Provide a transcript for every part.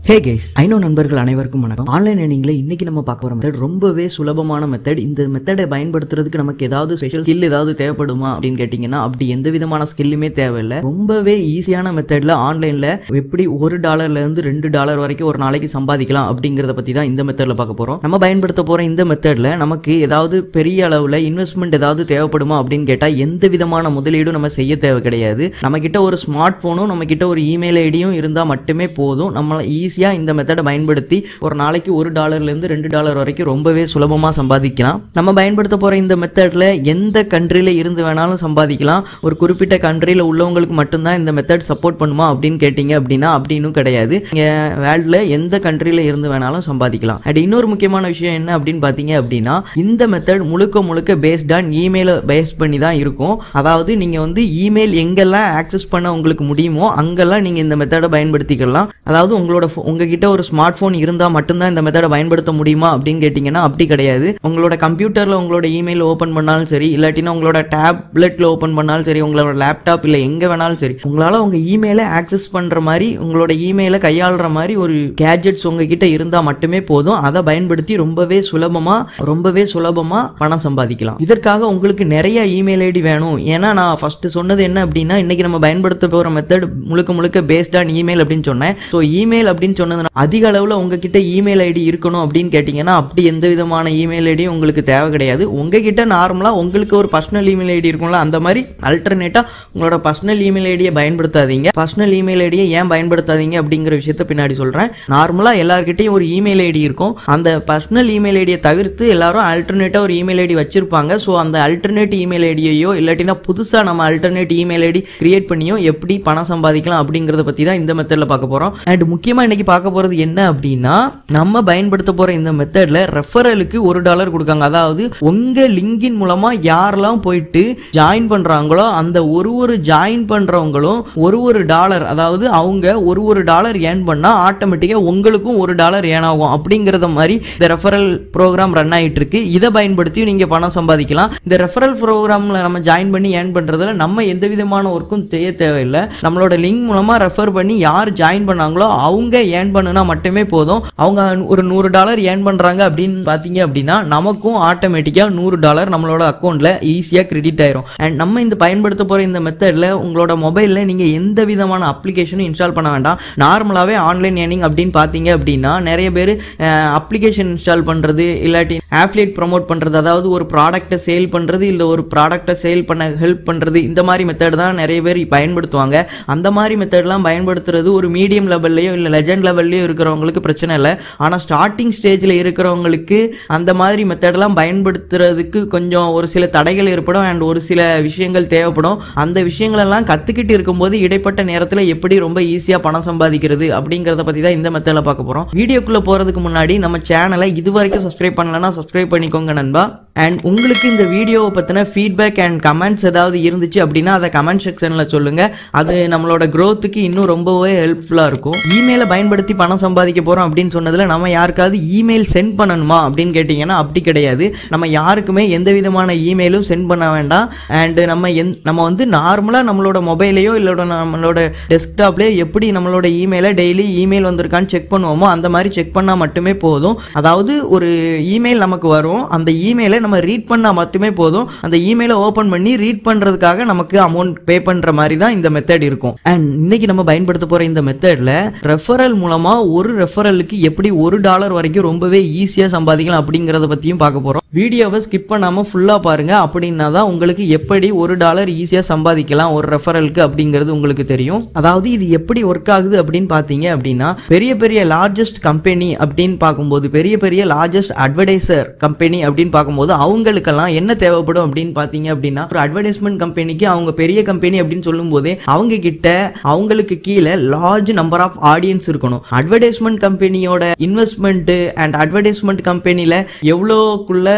ஹே case I know நண்பர்கள் அனைவருக்கும் வணக்கம் ஆன்லைன் ஏர்னிங்ல இன்னைக்கு நம்ம பார்க்க போற மெத்தட் ரொம்பவே சுலபமான மெத்தட் இந்த மெத்தடை பயன்படுத்துறதுக்கு நமக்கு ஏதாவது ஸ்பெஷல் ஸ்கில் ஏதாவது தேவைப்படுமா அப்படின்னு கேட்டிங்கன்னா அப்படி எந்த விதமான ஸ்கில்லுமே தேவையில்லை ரொம்பவே ஈஸியான மெத்தட்ல ஆன்லைன்ல எப்படி ஒரு டாலர்ல இருந்து ரெண்டு டாலர் வரைக்கும் ஒரு நாளைக்கு சம்பாதிக்கலாம் அப்படிங்கறத பத்தி தான் இந்த மெத்தட்ல பார்க்க போறோம் நம்ம பயன்படுத்த போற இந்த மெத்தட்ல நமக்கு ஏதாவது பெரிய அளவுல இன்வெஸ்ட்மெண்ட் ஏதாவது தேவைப்படுமா அப்படின்னு கேட்டா எந்த விதமான முதலீடும் நம்ம செய்ய தேவை கிடையாது நம்ம கிட்ட ஒரு ஸ்மார்ட் போனும் நம்ம கிட்ட ஒரு இமெயில் ஐடியும் இருந்தா மட்டுமே போதும் நம்ம ஈஸியா இந்த மெத்தடை பயன்படுத்தி ஒரு நாளைக்கு ஒரு டாலர்ல இருந்து ரெண்டு டாலர் வரைக்கும் ரொம்பவே சுலபமா சம்பாதிக்கலாம் நம்ம பயன்படுத்த போற இந்த மெத்தட்ல எந்த கண்ட்ரில இருந்து வேணாலும் சம்பாதிக்கலாம் ஒரு குறிப்பிட்ட கண்ட்ரில உள்ளவங்களுக்கு மட்டும்தான் இந்த மெத்தட் சப்போர்ட் பண்ணுமா அப்படின்னு கேட்டீங்க அப்படின்னா அப்படின்னு கிடையாது நீங்க வேர்ல்ட்ல எந்த கண்ட்ரில இருந்து வேணாலும் சம்பாதிக்கலாம் அண்ட் இன்னொரு முக்கியமான விஷயம் என்ன அப்படின்னு பாத்தீங்க அப்படின்னா இந்த மெத்தட் முழுக்க முழுக்க பேஸ்ட் ஆன் இமெயிலை பேஸ் பண்ணி தான் இருக்கும் அதாவது நீங்க வந்து இமெயில் எங்கெல்லாம் ஆக்சஸ் பண்ண உங்களுக்கு முடியுமோ அங்கெல்லாம் நீங்க இந்த மெத்தடை பயன்படுத்திக்கலாம் அதாவது உங்களோட pho- உங்ககிட்ட ஒரு ஸ்மார்ட் போன் இருந்தா மட்டும்தான் இந்த மெத்தடை பயன்படுத்த முடியுமா அப்படின்னு கேட்டீங்கன்னா அப்படி கிடையாது உங்களோட கம்ப்யூட்டர்ல உங்களோட இமெயில் ஓபன் பண்ணாலும் சரி இல்லாட்டினா உங்களோட டேப்லெட்ல ஓபன் பண்ணாலும் சரி உங்களோட லேப்டாப் இல்ல எங்க வேணாலும் சரி உங்களால உங்க இமெயிலை ஆக்சஸ் பண்ற மாதிரி உங்களோட இமெயிலை கையாளுற மாதிரி ஒரு கேஜெட்ஸ் உங்ககிட்ட இருந்தா மட்டுமே போதும் அதை பயன்படுத்தி ரொம்பவே சுலபமா ரொம்பவே சுலபமா பணம் சம்பாதிக்கலாம் இதற்காக உங்களுக்கு நிறைய இமெயில் ஐடி வேணும் ஏன்னா நான் ஃபர்ஸ்ட் சொன்னது என்ன அப்படின்னா இன்னைக்கு நம்ம பயன்படுத்த போற மெத்தட் முழுக்க முழுக்க பேஸ்ட் ஆன் இமெயில் அப்படின்னு சொன்னேன் ஸோ இமெயில் அப்படின்னு சொன்னது அதிக அளவில் உங்ககிட்ட இமெயில் ஐடி இருக்கணும் அப்படின்னு கேட்டிங்கன்னா அப்படி எந்த விதமான இமெயில் ஐடியும் உங்களுக்கு தேவை கிடையாது உங்ககிட்ட நார்மலாக உங்களுக்கு ஒரு பர்சனல் இமெயில் ஐடி இருக்கும்ல அந்த மாதிரி அல்டர்னேட்டாக உங்களோட பர்சனல் இமெயில் ஐடியை பயன்படுத்தாதீங்க பர்சனல் இமெயில் ஐடியை ஏன் பயன்படுத்தாதீங்க அப்படிங்கிற விஷயத்த பின்னாடி சொல்கிறேன் நார்மலாக எல்லார்கிட்டையும் ஒரு இமெயில் ஐடி இருக்கும் அந்த பர்சனல் இமெயில் ஐடியை தவிர்த்து எல்லாரும் அல்டர்னேட்டாக ஒரு இமெயில் ஐடி வச்சிருப்பாங்க ஸோ அந்த அல்டர்னேட் இமெயில் ஐடியையோ இல்லாட்டினா புதுசாக நம்ம அல்டர்னேட் இமெயில் ஐடி கிரியேட் பண்ணியோ எப்படி பணம் சம்பாதிக்கலாம் அப்படிங்கிறத பற்றி தான் இந்த மெத்தடில் பார்க்க போகிறோம் அண்ட் முக்கியமாக இன்னைக்கு பார்க்க போகிறது என்ன அப்படின்னா நம்ம பயன்படுத்த போகிற இந்த மெத்தடில் ரெஃபரலுக்கு ஒரு டாலர் கொடுக்காங்க அதாவது உங்கள் லிங்கின் மூலமாக யாரெல்லாம் போயிட்டு ஜாயின் பண்ணுறாங்களோ அந்த ஒரு ஒரு ஜாயின் பண்ணுறவங்களும் ஒரு ஒரு டாலர் அதாவது அவங்க ஒரு ஒரு டாலர் ஏர்ன் பண்ணால் ஆட்டோமேட்டிக்காக உங்களுக்கும் ஒரு டாலர் ஏன் ஆகும் அப்படிங்கிறத மாதிரி இந்த ரெஃபரல் ப்ரோக்ராம் ரன் ஆகிட்டு இருக்கு இதை பயன்படுத்தி நீங்கள் பணம் சம்பாதிக்கலாம் இந்த ரெஃபரல் ப்ரோக்ராமில் நம்ம ஜாயின் பண்ணி ஏர்ன் பண்ணுறதுல நம்ம எந்த விதமான ஒர்க்கும் செய்ய தேவையில்லை நம்மளோட லிங்க் மூலமாக ரெஃபர் பண்ணி யார் ஜாயின் பண்ணாங்களோ அவங்க ஏர்ன் பண்ணுனா மட்டுமே போதும் அவங்க ஒரு நூறு டாலர் ஏர்ன் பண்ணுறாங்க அப்படின்னு பார்த்தீங்க அப்படின்னா நமக்கும் ஆட்டோமேட்டிக்காக நூறு டாலர் நம்மளோட அக்கௌண்ட்டில் ஈஸியாக கிரெடிட் ஆயிரும் அண்ட் நம்ம இந்த பயன்படுத்த போகிற இந்த மெத்தடில் உங்களோட மொபைலில் நீங்கள் எந்த விதமான அப்ளிகேஷனும் இன்ஸ்டால் பண்ண வேண்டாம் நார்மலாகவே ஆன்லைன் ஏர்னிங் அப்படின்னு பார்த்தீங்க அப்படின்னா நிறைய பேர் அப்ளிகேஷன் இன்ஸ்டால் பண்ணுறது இல்லாட்டி ஆஃப்லேட் ப்ரோமோட் பண்ணுறது அதாவது ஒரு ப்ராடக்ட்டை சேல் பண்ணுறது இல்லை ஒரு ப்ராடக்ட்டை சேல் பண்ண ஹெல்ப் பண்ணுறது இந்த மாதிரி மெத்தட் தான் நிறைய பேர் பயன்படுத்துவாங்க அந்த மாதிரி மெத்தட்லாம் பயன்படுத்துறது ஒரு மீடியம் லெவல்லையோ இல்லை லெஜண்ட் லெவல்லையோ இருக்கிறவங்களுக்கு பிரச்சனை இல்லை ஆனால் ஸ்டார்டிங் ஸ்டேஜில் இருக்கிறவங்களுக்கு அந்த மாதிரி மெத்தடெல்லாம் பயன்படுத்துறதுக்கு கொஞ்சம் ஒரு சில தடைகள் ஏற்படும் அண்ட் ஒரு சில விஷயங்கள் தேவைப்படும் அந்த விஷயங்களெல்லாம் கற்றுக்கிட்டு இருக்கும்போது இடைப்பட்ட நேரத்தில் எப்படி ரொம்ப ஈஸியாக பணம் சம்பாதிக்கிறது அப்படிங்கிறத பற்றி தான் இந்த மெத்தடில் பார்க்க போகிறோம் வீடியோக்குள்ளே போகிறதுக்கு முன்னாடி நம்ம சேனலை இது வரைக்கும் சப்ஸ்கிரைப் பண்ணலன்னா சப்ஸ்கிரைப் பண்ணிக்கோங்க நண்பா அண்ட் உங்களுக்கு இந்த வீடியோவை பற்றின ஃபீட்பேக் அண்ட் கமெண்ட்ஸ் ஏதாவது இருந்துச்சு அப்படின்னா அதை கமெண்ட் செக்ஷனில் சொல்லுங்கள் அது நம்மளோட growth-க்கு இன்னும் ரொம்பவே ஹெல்ப்ஃபுல்லாக இருக்கும் இமெயிலை பயன்படுத்தி பணம் சம்பாதிக்க போகிறோம் அப்படின்னு சொன்னதில் நம்ம யாருக்காவது இமெயில் சென்ட் பண்ணணுமா அப்படின்னு கேட்டிங்கன்னா அப்படி கிடையாது நம்ம யாருக்குமே எந்த விதமான இமெயிலும் சென்ட் பண்ண வேண்டாம் அண்ட் நம்ம எந் நம்ம வந்து நார்மலாக நம்மளோட மொபைலையோ இல்லோட நம்மளோட டெஸ்க்டாப்லேயோ எப்படி நம்மளோட இமெயிலை டெய்லி இமெயில் வந்திருக்கான்னு செக் பண்ணுவோமோ அந்த மாதிரி செக் பண்ணால் மட்டுமே போதும் அதாவது ஒரு இமெயில் நமக்கு வரும் அந்த இமெயிலை நம்ம ரீட் பண்ணால் மட்டுமே போதும் அந்த இமெயிலை ஓப்பன் பண்ணி ரீட் பண்ணுறதுக்காக நமக்கு அமௌண்ட் பே பண்ணுற மாதிரி தான் இந்த மெத்தட் இருக்கும் அண்ட் இன்னைக்கு நம்ம பயன்படுத்த போகிற இந்த மெத்தடில் ரெஃபரல் மூலமாக ஒரு ரெஃபரலுக்கு எப்படி ஒரு டாலர் வரைக்கும் ரொம்பவே ஈஸியாக சம்பாதிக்கலாம் அப்படிங்கிறத பற்றியும் பார்க்க போகிறோம் வீடியோவை ஸ்கிப் பண்ணாமல் ஃபுல்லாக பாருங்க அப்படின்னா தான் உங்களுக்கு எப்படி ஒரு டாலர் ஈஸியாக சம்பாதிக்கலாம் ஒரு ரெஃபரலுக்கு அப்படிங்கிறது உங்களுக்கு தெரியும் அதாவது இது எப்படி ஒர்க் ஆகுது அப்படின்னு பார்த்தீங்க அப்படின்னா பெரிய பெரிய லார்ஜஸ்ட் கம்பெனி அப்படின்னு பார்க்கும்போது பெரிய பெரிய லார்ஜஸ்ட் அட்வர்டைசர் கம்பெனி அப்படின்னு பார்க்கும்போது அவங்களுக்கெல்லாம் என்ன தேவைப்படும் அப்படின்னு பார்த்தீங்க அப்படின்னா ஒரு அட்வர்டைஸ்மெண்ட் கம்பெனிக்கு அவங்க பெரிய கம்பெனி அப்படின்னு சொல்லும்போதே அவங்க கிட்ட அவங்களுக்கு கீழே லார்ஜ் நம்பர் ஆஃப் ஆடியன்ஸ் இருக்கணும் அட்வர்டைஸ்மெண்ட் கம்பெனியோட இன்வெஸ்ட்மெண்ட் அண்ட் அட்வர்டைஸ்மெண்ட் கம்பெனில எவ்வளோக்குள்ள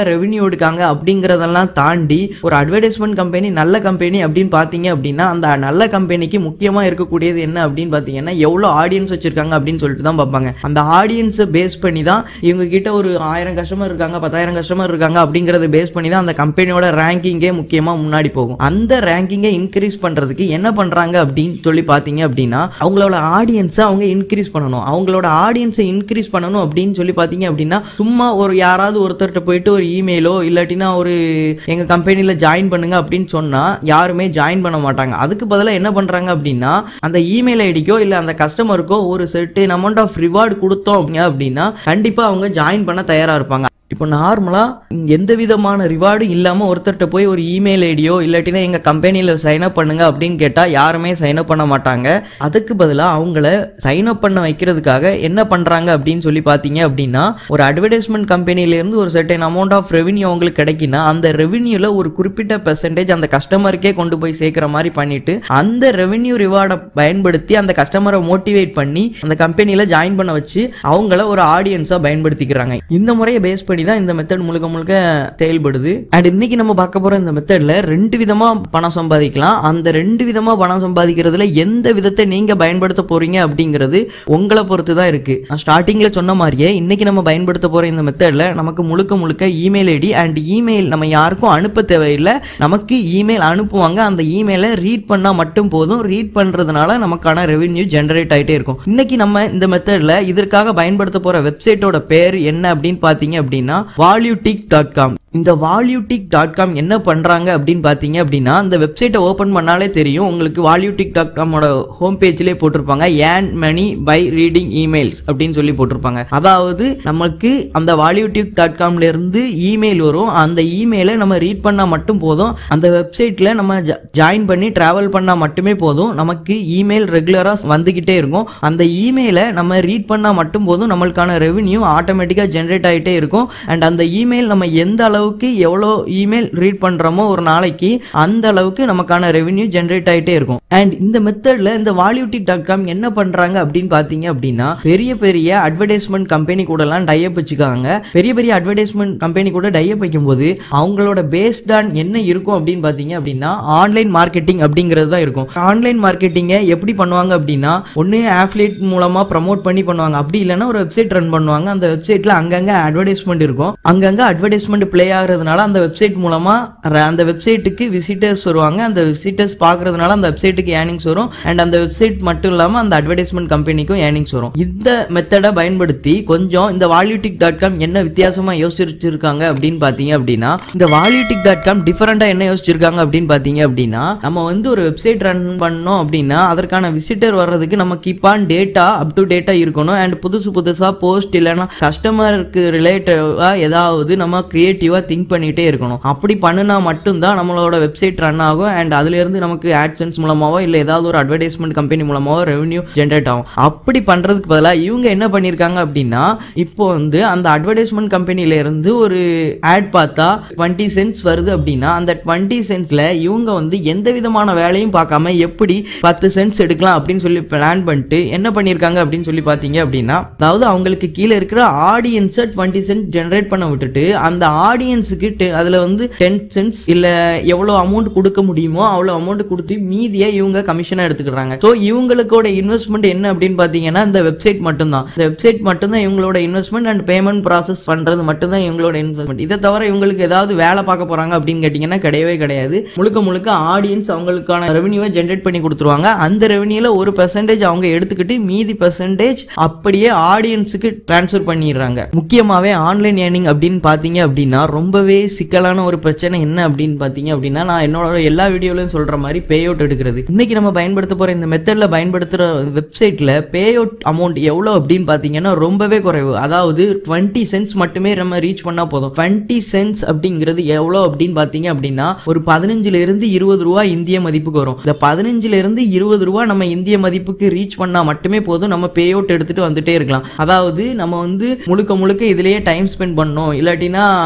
ரெவென்யூ எடுக்காங்க அப்படிங்கறதெல்லாம் தாண்டி ஒரு அட்வர்டைஸ்மெண்ட் கம்பெனி நல்ல கம்பெனி அப்படின்னு பாத்தீங்க அப்படின்னா அந்த நல்ல கம்பெனிக்கு முக்கியமா இருக்கக்கூடியது என்ன அப்படின்னு பாத்தீங்கன்னா எவ்வளவு ஆடியன்ஸ் வச்சிருக்காங்க அப்படின்னு சொல்லிட்டு தான் பார்ப்பாங்க அந்த ஆடியன்ஸை பேஸ் பண்ணி தான் இவங்க கிட்ட ஒரு ஆயிரம் கஸ்டமர் இருக்காங்க பத்தாயிரம் கஸ்டமர் இருக்காங்க அப்படிங்கறத பேஸ் பண்ணி தான் அந்த கம்பெனியோட ரேங்கிங்கே முக்கியமா முன்னாடி போகும் அந்த ரேங்கிங்கை இன்க்ரீஸ் பண்றதுக்கு என்ன பண்றாங்க அப்படின்னு சொல்லி பாத்தீங்க அப்படின்னா அவங்களோட ஆடியன்ஸை அவங்க இன்க்ரீஸ் பண்ணணும் அவங்களோட ஆடியன்ஸை இன்க்ரீஸ் பண்ணணும் அப்படின்னு சொல்லி பாத்தீங்க அப்படின்னா சும்மா ஒரு யாராவது ஒருத்தர்கிட்ட போயிட்டு ஒரு இமெயிலோ இல்லாட்டினா ஒரு எங்க கம்பெனில ஜாயின் பண்ணுங்க அப்படின்னு சொன்னா யாருமே ஜாயின் பண்ண மாட்டாங்க அதுக்கு பதிலா என்ன பண்றாங்க அப்படின்னா அந்த இமெயில் ஐடிக்கோ இல்ல அந்த கஸ்டமருக்கோ ஒரு செர்டன் அமௌண்ட் ஆஃப் ரிவார்டு கொடுத்தோம் அப்படிங்க அப்படின்னா கண்டிப்பா அவங்க ஜாயின் பண்ண தயாரா இருப்பாங்க இப்போ நார்மலாக எந்த விதமான ரிவார்டும் இல்லாமல் ஒருத்தர்கிட்ட போய் ஒரு இமெயில் ஐடியோ இல்லாட்டினா எங்கள் கம்பெனியில் சைன் அப் பண்ணுங்க அப்படின்னு கேட்டால் யாருமே சைன் அப் பண்ண மாட்டாங்க அதுக்கு பதிலாக அவங்கள சைன் அப் பண்ண வைக்கிறதுக்காக என்ன பண்ணுறாங்க அப்படின்னு சொல்லி பார்த்தீங்க அப்படின்னா ஒரு அட்வர்டைஸ்மெண்ட் கம்பெனிலேருந்து ஒரு சர்டன் அமௌண்ட் ஆஃப் ரெவன்யூ அவங்களுக்கு கிடைக்குன்னா அந்த ரெவன்யூவில் ஒரு குறிப்பிட்ட பெர்சன்டேஜ் அந்த கஸ்டமருக்கே கொண்டு போய் சேர்க்குற மாதிரி பண்ணிட்டு அந்த ரெவன்யூ ரிவார்டை பயன்படுத்தி அந்த கஸ்டமரை மோட்டிவேட் பண்ணி அந்த கம்பெனியில் ஜாயின் பண்ண வச்சு அவங்கள ஒரு ஆடியன்ஸாக பயன்படுத்திக்கிறாங்க இந்த முறையை பேஸ் பண்ணி தான் இந்த மெத்தட் முழுக்க முழுக்க செயல்படுது அண்ட் இன்னைக்கு நம்ம பார்க்க போற இந்த மெத்தட்ல ரெண்டு விதமா பணம் சம்பாதிக்கலாம் அந்த ரெண்டு விதமா பணம் சம்பாதிக்கிறதுல எந்த விதத்தை நீங்க பயன்படுத்த போறீங்க அப்படிங்கிறது உங்களை பொறுத்து தான் இருக்கு நான் ஸ்டார்டிங்ல சொன்ன மாதிரியே இன்னைக்கு நம்ம பயன்படுத்த போற இந்த மெத்தட்ல நமக்கு முழுக்க முழுக்க இமெயில் ஐடி அண்ட் இமெயில் நம்ம யாருக்கும் அனுப்ப தேவையில்லை நமக்கு இமெயில் அனுப்புவாங்க அந்த இமெயிலை ரீட் பண்ணா மட்டும் போதும் ரீட் பண்றதுனால நமக்கான ரெவென்யூ ஜெனரேட் ஆயிட்டே இருக்கும் இன்னைக்கு நம்ம இந்த மெத்தட்ல இதற்காக பயன்படுத்த போற வெப்சைட்டோட பேர் என்ன அப்படின்னு பாத்தீங்க அப்படின்னா வால்யூடிக் டாட் காம் இந்த வால்யூடிக் டாட் காம் என்ன பண்றாங்க அப்படின்னு பாத்தீங்க அப்படின்னா அந்த வெப்சைட்டை ஓபன் பண்ணாலே தெரியும் உங்களுக்கு வால்யூடிக் டாட் காமோட ஹோம் பேஜ்லேயே போட்டிருப்பாங்க ஏன் மணி பை ரீடிங் இமெயில்ஸ் அப்படின்னு சொல்லி போட்டிருப்பாங்க அதாவது நமக்கு அந்த வால்யூடிக் டாட் காம்ல இருந்து இமெயில் வரும் அந்த இமெயிலை நம்ம ரீட் பண்ணா மட்டும் போதும் அந்த வெப்சைட்ல நம்ம ஜாயின் பண்ணி டிராவல் பண்ணா மட்டுமே போதும் நமக்கு இமெயில் ரெகுலரா வந்துகிட்டே இருக்கும் அந்த இமெயிலை நம்ம ரீட் பண்ணா மட்டும் போதும் நம்மளுக்கான ரெவென்யூ ஆட்டோமேட்டிக்கா ஜென்ரேட் ஆகிட்டே இருக்கும் அண்ட் அந்த இமெயில் நம்ம எந்த அளவுக்கு எவ்வளோ இமெயில் ரீட் பண்றோமோ ஒரு நாளைக்கு அந்த அளவுக்கு நமக்கான ரெவென்யூ ஜென்ரேட் ஆகிட்டே இருக்கும் அண்ட் இந்த மெத்தட்ல இந்த வால்யூட்டி டாட் காம் என்ன பண்றாங்க அப்படின்னு பாத்தீங்க அப்படின்னா பெரிய பெரிய அட்வர்டைஸ்மெண்ட் கம்பெனி கூட எல்லாம் டைப் வச்சுக்காங்க பெரிய பெரிய அட்வர்டைஸ்மெண்ட் கம்பெனி கூட டைப் வைக்கும்போது அவங்களோட பேஸ்ட் ஆன் என்ன இருக்கும் அப்படின்னு பாத்தீங்க அப்படின்னா ஆன்லைன் மார்க்கெட்டிங் அப்படிங்கிறது தான் இருக்கும் ஆன்லைன் மார்க்கெட்டிங்கை எப்படி பண்ணுவாங்க அப்படின்னா ஒன்று ஆஃப்லேட் மூலமா ப்ரமோட் பண்ணி பண்ணுவாங்க அப்படி இல்லைன்னா ஒரு வெப்சைட் ரன் பண்ணுவாங்க அந்த வெப்சைட்ல அங்கங்க அட்வர்டைஸ்மெண்ட் இருக்கும் அங்கங்க அட்வர்டைஸ்மெண்ட் பிளே ஆகுறதுனால அந்த வெப்சைட் மூலமா ர- அந்த வெப்சைட்டுக்கு விசிட்டர்ஸ் வருவாங்க அந்த விசிட்டர்ஸ் பார்க்கறதுனால அந்த வெப்சைட்டுக்கு ஏர்னிங்ஸ் வரும் அண்ட் அந்த வெப்சைட் மட்டும் இல்லாம அந்த அட்வர்டைஸ்மெண்ட் கம்பெனிக்கும் ஏர்னிங்ஸ் வரும் இந்த மெத்தடை பயன்படுத்தி கொஞ்சம் இந்த வால்யூட்டிக் டாட் காம் என்ன வித்தியாசமா யோசிச்சிருக்காங்க அப்படின்னு பாத்தீங்க அப்படின்னா இந்த வால்யூட்டிக் டாட் காம் டிஃபரெண்டா என்ன யோசிச்சிருக்காங்க அப்படின்னு பாத்தீங்க அப்படின்னா நம்ம வந்து ஒரு வெப்சைட் ரன் பண்ணோம் அப்படின்னா அதற்கான விசிட்டர் வர்றதுக்கு நம்ம keep on data up to data இருக்கணும் அண்ட் புதுசு புதுசா போஸ்ட் இல்லைன்னா கஸ்டமருக்கு ரிலேட்டடா ஏதாவது நம்ம கிரியேட்டிவா திங்க் பண்ணிட்டே இருக்கணும் அப்படி பண்ணுனா மட்டும்தான் நம்மளோட வெப்சைட் ரன் ஆகும் அண்ட் அதுல இருந்து நமக்கு ஆட்சன்ஸ் மூலமாவோ இல்ல ஏதாவது ஒரு அட்வர்டைஸ்மெண்ட் கம்பெனி மூலமாவோ ரெவன்யூ ஜென்ரேட் ஆகும் அப்படி பண்றதுக்கு பதிலாக இவங்க என்ன பண்ணிருக்காங்க அப்படின்னா இப்போ வந்து அந்த அட்வர்டைஸ்மெண்ட் கம்பெனில இருந்து ஒரு ஆட் பார்த்தா டுவெண்ட்டி சென்ட்ஸ் வருது அப்படின்னா அந்த டுவெண்ட்டி சென்ட்ஸ்ல இவங்க வந்து எந்த விதமான வேலையும் பார்க்காம எப்படி பத்து சென்ட்ஸ் எடுக்கலாம் அப்படின்னு சொல்லி பிளான் பண்ணிட்டு என்ன பண்ணிருக்காங்க அப்படின்னு சொல்லி பாத்தீங்க அப்படின்னா அதாவது அவங்களுக்கு கீழே இருக்கிற ஆடியன்ஸை டுவெண்ட்டி சென்ட் ஜென்ரேட் பண்ண விட்டுட்டு அந்த ஆடியன்ஸுக்கு அதுல வந்து டென் சென்ட்ஸ் இல்ல எவ்வளவு அமௌண்ட் கொடுக்க முடியுமோ அவ்வளவு அமௌண்ட் கொடுத்து மீதியை இவங்க கமிஷனா எடுத்துக்கிறாங்க ஸோ இவங்களோட இன்வெஸ்ட்மெண்ட் என்ன அப்படின்னு பாத்தீங்கன்னா இந்த வெப்சைட் மட்டும்தான் இந்த வெப்சைட் மட்டும்தான் இவங்களோட இன்வெஸ்ட்மெண்ட் அண்ட் பேமெண்ட் ப்ராசஸ் பண்றது மட்டும்தான் இவங்களோட இன்வெஸ்ட்மெண்ட் இதை தவிர இவங்களுக்கு ஏதாவது வேலை பார்க்க போறாங்க அப்படின்னு கேட்டீங்கன்னா கிடையவே கிடையாது முழுக்க முழுக்க ஆடியன்ஸ் அவங்களுக்கான ரெவன்யூவை ஜென்ரேட் பண்ணி கொடுத்துருவாங்க அந்த ரெவன்யூல ஒரு பெர்சன்டேஜ் அவங்க எடுத்துக்கிட்டு மீதி பெர்சன்டேஜ் அப்படியே ஆடியன்ஸுக்கு டிரான்ஸ்ஃபர் பண்ணிடுறாங்க முக்கியமாவே ஆன்லைன் ஏர்னிங் அப்படின்னு பாத்தீங்க அப்படின்னா ரொம்பவே சிக்கலான ஒரு பிரச்சனை என்ன அப்படின்னு பாத்தீங்க அப்படின்னா நான் என்னோட எல்லா வீடியோலையும் சொல்ற மாதிரி பே அவுட் எடுக்கிறது இன்னைக்கு நம்ம பயன்படுத்த போற இந்த மெத்தட்ல பயன்படுத்துற வெப்சைட்ல பே அவுட் அமௌண்ட் எவ்வளவு அப்படின்னு பாத்தீங்கன்னா ரொம்பவே குறைவு அதாவது டுவெண்ட்டி சென்ட்ஸ் மட்டுமே நம்ம ரீச் பண்ணா போதும் டுவெண்ட்டி சென்ட்ஸ் அப்படிங்கிறது எவ்வளவு அப்படின்னு பாத்தீங்க அப்படின்னா ஒரு பதினஞ்சுல இருந்து இருபது ரூபா இந்திய மதிப்புக்கு வரும் இந்த பதினஞ்சுல இருந்து இருபது ரூபா நம்ம இந்திய மதிப்புக்கு ரீச் பண்ணா மட்டுமே போதும் நம்ம பே அவுட் எடுத்துட்டு வந்துட்டே இருக்கலாம் அதாவது நம்ம வந்து முழுக்க முழுக்க இதுலயே டைம் ஸ்பெண்ட் பண்ணணும் இல்லாட்டினா நம்மளோட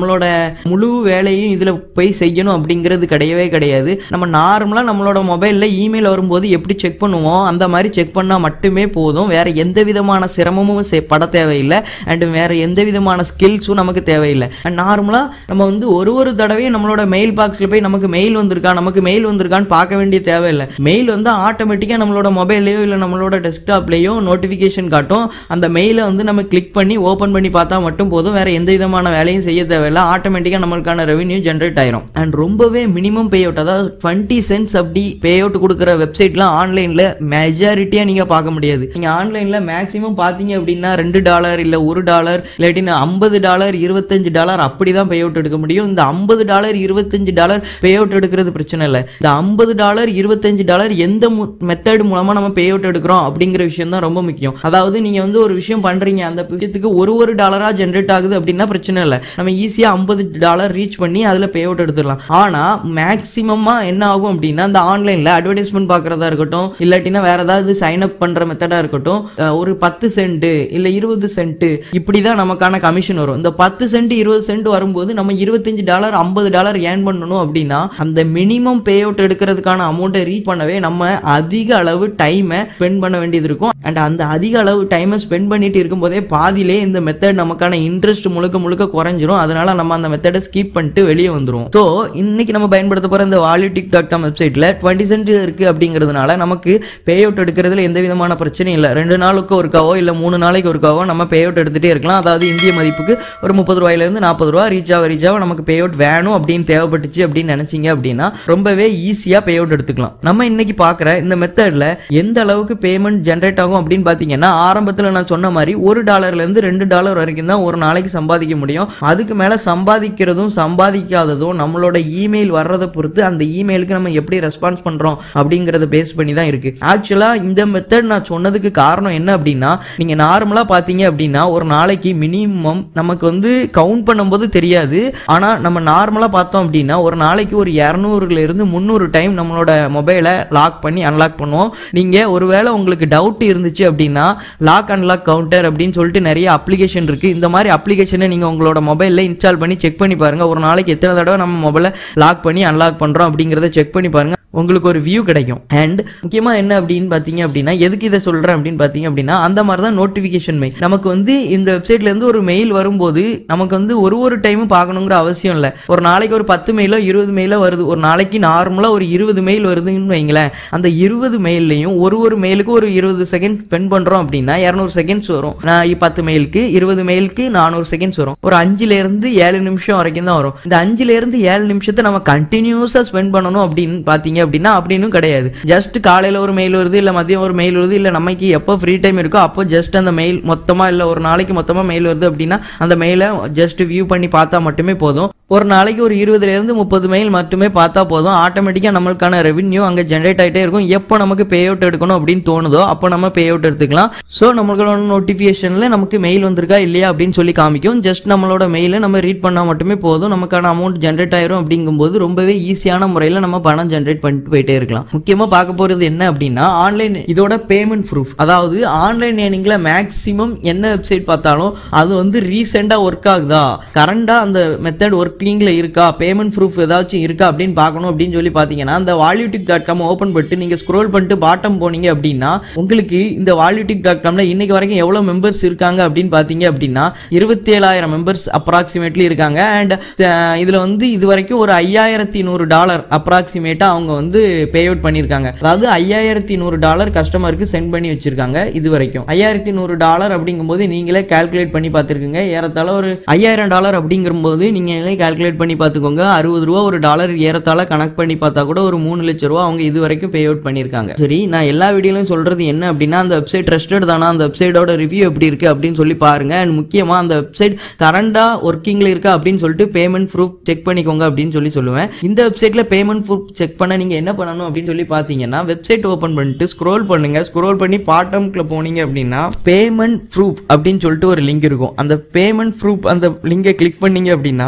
நம்மளோட முழு வேலையும் இதுல போய் செய்யணும் அப்படிங்கிறது கிடையவே கிடையாது நம்ம நார்மலா நம்மளோட மொபைல்ல இமெயில் வரும்போது எப்படி செக் பண்ணுவோம் அந்த மாதிரி செக் பண்ணா மட்டுமே போதும் வேற எந்த விதமான சிரமமும் செ- பட தேவையில்லை அண்ட் வேற எந்த விதமான ஸ்கில்ஸும் நமக்கு தேவையில்லை அண்ட் நார்மலா நம்ம வந்து ஒரு ஒரு தடவையும் நம்மளோட மெயில் பாக்ஸ்ல போய் நமக்கு மெயில் வந்திருக்கா நமக்கு மெயில் வந்திருக்கான்னு பார்க்க வேண்டிய தேவையில்லை மெயில் வந்து ஆட்டோமேட்டிக்கா நம்மளோட மொபைல்லையோ இல்லை நம்மளோட டெஸ்க்டாப்லேயோ நோட்டிஃபிகேஷன் காட்டும் அந்த மெயிலை வந்து நம்ம கிளிக் பண்ணி ஓப்பன் பண்ணி பார்த்தா மட்டும் போதும் வேற எந்த விதமான வேலையும் செய்ய தேவையில்லை ஆட்டோமேட்டிக்காக நம்மளுக்கான ரெவென்யூ ஜென்ரேட் ஆயிரும் அண்ட் ரொம்பவே மினிமம் பே அவுட் அதாவது டுவெண்ட்டி சென்ட்ஸ் அப்படி பே அவுட் கொடுக்குற வெப்சைட்லாம் ஆன்லைனில் மெஜாரிட்டியாக நீங்கள் பார்க்க முடியாது நீங்கள் ஆன்லைனில் மேக்ஸிமம் பார்த்தீங்க அப்படின்னா ரெண்டு டாலர் இல்லை ஒரு டாலர் இல்லாட்டினா ஐம்பது டாலர் இருபத்தஞ்சு டாலர் அப்படி தான் பே அவுட் எடுக்க முடியும் இந்த ஐம்பது டாலர் இருபத்தஞ்சு டாலர் பே அவுட் எடுக்கிறது பிரச்சனை இல்லை இந்த ஐம்பது டாலர் இருபத்தஞ்சு டாலர் எந்த மெத்தட் மூலமா நம்ம பே அவுட் எடுக்கிறோம் அப்படிங்கிற விஷயம் தான் ரொம்ப முக்கியம் அதாவது நீங்க வந்து ஒரு விஷயம் பண்றீங்க அந்த விஷயத்துக்கு ஒரு ஒரு டாலரா ஜென்ரேட் ஆகுது அப்படின்னா பிரச்சனை இல்லை நம்ம ஈஸியா ஐம்பது டாலர் ரீச் பண்ணி அதுல பே அவுட் எடுத்துடலாம் ஆனா மேக்சிமமா என்ன ஆகும் அப்படின்னா இந்த ஆன்லைன்ல அட்வர்டைஸ்மெண்ட் பாக்குறதா இருக்கட்டும் இல்லாட்டினா வேற ஏதாவது சைன் அப் பண்ற மெத்தடா இருக்கட்டும் அஹ் ஒரு பத்து சென்ட் இல்ல இருபது சென்ட் இப்படிதான் நமக்கான கமிஷன் வரும் இந்த பத்து சென்ட் இருபது சென்ட் வரும்போது நம்ம இருபத்தஞ்சு டாலர் ஐம்பது டாலர் ஏர்ன் பண்ணணும் அப்படின்னா அந்த மினிமம் பே அவுட் எடுக்கிறதுக்கான அமௌண்ட்டை ரீச் பண்ணவே நம்ம அதிக அளவு டைமை ஸ்பெண்ட் பண்ண வேண்டியது இருக்கும் அண்ட் அந்த அதிக அளவு டைமை ஸ்பெண்ட் பண்ணிட்டு இருக்கும்போதே பாதியிலே இந்த மெத்தட் நமக்கான இன்ட்ரெஸ்ட் முழுக்க முழுக்க குறைஞ்சிரும் அதனால நம்ம அந்த மெத்தடை ஸ்கிப் பண்ணிட்டு வெளியே வந்துரும் ஸோ இன்னைக்கு நம்ம பயன்படுத்த போற இந்த வாலிடிக் டாட் காம் வெப்சைட்ல டுவெண்ட்டி சென்ட் இருக்கு அப்படிங்கிறதுனால நமக்கு பே அவுட் எடுக்கிறதுல எந்த விதமான பிரச்சனையும் இல்லை ரெண்டு நாளுக்கு ஒருக்காவோ இல்லை மூணு நாளைக்கு ஒருக்காவோ நம்ம பே அவுட் எடுத்துட்டே இருக்கலாம் அதாவது இந்திய மதிப்புக்கு ஒரு முப்பது ரூபாயிலேருந்து நாற்பது ரூபா ரீச் ஆக ரீச் ஆக நமக்கு பே அவுட் வேணும் அப்படின்னு தேவைப்பட்டுச்சு அப்படின்னு நினைச்சீங்க அப்படின்னா ரொம்பவே ஈஸியாக பே அவுட் எடுத்துக்கலாம் நம்ம இன்னைக்கு பார்க்குற இந்த மெத்தடில் எந்த அளவுக்கு பேமெண்ட் ஜென்ரேட் ஆகும் அப்படின்னு பார்த்தீங்கன்னா ஆரம்பத்தில் நான் சொன்ன மாதிரி ஒரு டாலர்லேருந்து ரெண்டு டாலர் வரைக்கும் தான் ஒரு நாளைக்கு சம்பாதிக்க முடியும் அதுக்கு மேலே சம்பாதிக்கிறதும் சம்பாதிக்காததும் நம்மளோட இமெயில் வர்றதை பொறுத்து அந்த இமெயிலுக்கு நம்ம எப்படி ரெஸ்பான்ஸ் பண்ணுறோம் அப்படிங்கிறத பேஸ் பண்ணி தான் இருக்கு ஆக்சுவலாக இந்த மெத்தட் நான் சொன்னதுக்கு காரணம் என்ன அப்படின்னா நீங்கள் நார்மலாக பார்த்தீங்க அப்படின்னா ஒரு நாளைக்கு மினிமம் நமக்கு வந்து கவுண்ட் பண்ணும்போது தெரியாது ஆனால் நம்ம நார்மலாக பார்த்தோம் அப்படின்னா ஒரு நாளைக்கு ஒரு இரநூறுல இருந்து முந்நூறு டைம் நம்மளோட மொபைலை லாக் பண்ணி அன்லாக் பண்ணுவோம் நீங்கள் ஒருவேளை உங்களுக்கு டவுட் இருந்துச்சு அப்படின்னா லாக் அன்லாக் கவுண்டர் அப்படின்னு சொல்லிட்டு நிறைய அப்ளிகேஷன் இருக்கு இந்த மாதிரி அப்ளிகேஷனை நீங்கள் உங்களோட மொபைலில் இன்ஸ்டால் பண்ணி செக் பண்ணி பாருங்க ஒரு நாளைக்கு எத்தனை தடவை நம்ம மொபைலை லாக் பண்ணி அன்லாக் பண்ணுறோம் அப்படிங்கிறத செக் பண்ணி பாருங்க உங்களுக்கு ஒரு வியூ கிடைக்கும் அண்ட் முக்கியமாக என்ன அப்படின்னு பார்த்தீங்க அப்படின்னா எதுக்கு இதை சொல்கிறேன் அப்படின்னு பார்த்தீங்க அப்படின்னா அந்த மாதிரி தான் நோட்டிஃபிகேஷன் மெயில் நமக்கு வந்து இந்த வெப்சைட்ல இருந்து ஒரு மெயில் வரும்போது நமக்கு வந்து ஒரு ஒரு டைமும் பார்க்கணுங்கிற அவசியம் இல்லை ஒரு நாளைக்கு ஒரு பத்து மெயிலோ இருபது மெயிலோ வருது ஒரு நாளைக்கு நார்மலாக ஒரு இருபது மெயில் வருதுன்னு வைங்களேன் அந்த இருபது மெயில்லையும் ஒரு ஒரு மெயிலுக்கு ஒரு இருபது செகண்ட் ஸ்பெண்ட் பண்ணுறோம் அப்படின்னா இரநூறு செகண்ட்ஸ் வரும் நான் இ- பத்து மெயிலுக்கு இருபது மெயிலுக்கு நானூறு செகண்ட்ஸ் வரும் ஒரு அஞ்சுல இருந்து ஏழு நிமிஷம் வரைக்கும் தான் வரும் இந்த அஞ்சுல இருந்து ஏழு நிமிஷத்தை நம்ம கண்டினியூஸாக ஸ்பெண்ட் பண்ணணும் அப்படின்னு பார்த்தீங்க அப்படின்னா அப்படின்னு கிடையாது ஜஸ்ட் காலையில் ஒரு மெயில் வருது இல்லை மதியம் ஒரு மெயில் வருது இல்லை நமக்கு எப்போ ஃப்ரீ டைம் இருக்கோ அப்போ ஜஸ்ட் அந்த மெயில் மொத்தமாக இல்லை ஒரு நாளைக்கு மொத்தமாக மெயில் வருது அப்படின்னா அந்த மெயிலை ஜஸ்ட் வியூ பண்ணி பார்த்தா மட்டுமே போதும் ஒரு நாளைக்கு ஒரு இருபதுல இருந்து முப்பது மெயில் மட்டுமே பார்த்தா போதும் ஆட்டோமேட்டிக்காக நம்மளுக்கான ரெவென்யூ அங்கே ஜென்ரேட் ஆகிட்டே இருக்கும் எப்போ நமக்கு பே அவுட் எடுக்கணும் அப்படின்னு தோணுதோ அப்போ நம்ம பே அவுட் எடுத்துக்கலாம் ஸோ நம்மளோட நோட்டிஃபிகேஷனில் நமக்கு மெயில் வந்திருக்கா இல்லையா அப்படின்னு சொல்லி காமிக்கும் ஜஸ்ட் நம்மளோட மெயிலை நம்ம ரீட் பண்ணால் மட்டுமே போதும் நமக்கான அமௌண்ட் ஜென்ரேட் ஆயிரும் அப்படிங்கும்போது ரொம்பவே ஈஸியான முறையில் நம்ம பணம் ஜென்ரேட் பண்ணிட்டு போயிட்டே இருக்கலாம் முக்கியமாக பார்க்க போகிறது என்ன அப்படின்னா ஆன்லைன் இதோட பேமெண்ட் ப்ரூஃப் அதாவது ஆன்லைன் ஏர்னிங்கில் மேக்ஸிமம் என்ன வெப்சைட் பார்த்தாலும் அது வந்து ரீசெண்டாக ஒர்க் ஆகுதா கரண்டாக அந்த மெத்தட் ஒர்க்கிங்கில் இருக்கா பேமெண்ட் ப்ரூஃப் ஏதாச்சும் இருக்கா அப்படின்னு பார்க்கணும் அப்படின்னு சொல்லி பார்த்தீங்கன்னா அந்த வால்யூடிக் டாட் காம் ஓப்பன் பண்ணிட்டு நீங்கள் ஸ்க்ரோல் பண்ணிட்டு பாட்டம் போனீங்க அப்படின்னா உங்களுக்கு இந்த வால்யூடிக் டாட் காமில் இன்னைக்கு வரைக்கும் எவ்வளோ மெம்பர்ஸ் இருக்காங்க அப்படின்னு பார்த்தீங்க அப்படின்னா இருபத்தி ஏழாயிரம் மெம்பர்ஸ் அப்ராக்சிமேட்லி இருக்காங்க அண்ட் இதில் வந்து இது வரைக்கும் ஒரு ஐயாயிரத்தி நூறு டாலர் அப்ராக்சிமேட்டாக அவங்க வந்து பே அவுட் பண்ணியிருக்காங்க அதாவது ஐயாயிரத்தி நூறு டாலர் கஸ்டமருக்கு சென்ட் பண்ணி வச்சிருக்காங்க இது வரைக்கும் ஐயாயிரத்தி நூறு டாலர் அப்படிங்கும்போது நீங்களே கால்குலேட் பண்ணி பார்த்துருக்குங்க ஏறத்தாழ ஒரு ஐயாயிரம் டாலர் அப்படிங்கும்போது நீங்களே கால்குலேட் பண்ணி பார்த்துக்கோங்க அறுபது ரூபா ஒரு டாலர் ஏறத்தாழ கணக்கு பண்ணி பார்த்தா கூட ஒரு மூணு லட்ச ரூபா அவங்க இது வரைக்கும் பே அவுட் பண்ணியிருக்காங்க சரி நான் எல்லா வீடியோலையும் சொல்றது என்ன அப்படின்னா அந்த வெப்சைட் ட்ரஸ்டட் தானா அந்த வெப்சைட்டோட ரிவ்யூ எப்படி இருக்கு அப்படின்னு சொல்லி பாருங்க அண்ட் முக்கியமா அந்த வெப்சைட் கரண்டா ஒர்க்கிங்ல இருக்கா அப்படின்னு சொல்லிட்டு பேமெண்ட் ப்ரூஃப் செக் பண்ணிக்கோங்க அப்படின்னு சொல்லி சொல்லுவேன் இந்த வெப்சைட்ல பேமெண்ட் ப்ரூஃப் செக் பண்ண நீங்க என்ன பண்ணணும் அப்படின்னு சொல்லி பார்த்தீங்கன்னா வெப்சைட் ஓபன் பண்ணிட்டு ஸ்க்ரோல் பண்ணுங்க ஸ்க்ரோல் பண்ணி பாட்டம்ல போனீங்க அப்படின்னா பேமெண்ட் ப்ரூஃப் அப்படின்னு சொல்லிட்டு ஒரு லிங்க் இருக்கும் அந்த பேமெண்ட் ப்ரூஃப் அந்த லிங்கை கிளிக் பண்ணீங்க அப்படின்னா உங்களுக்கு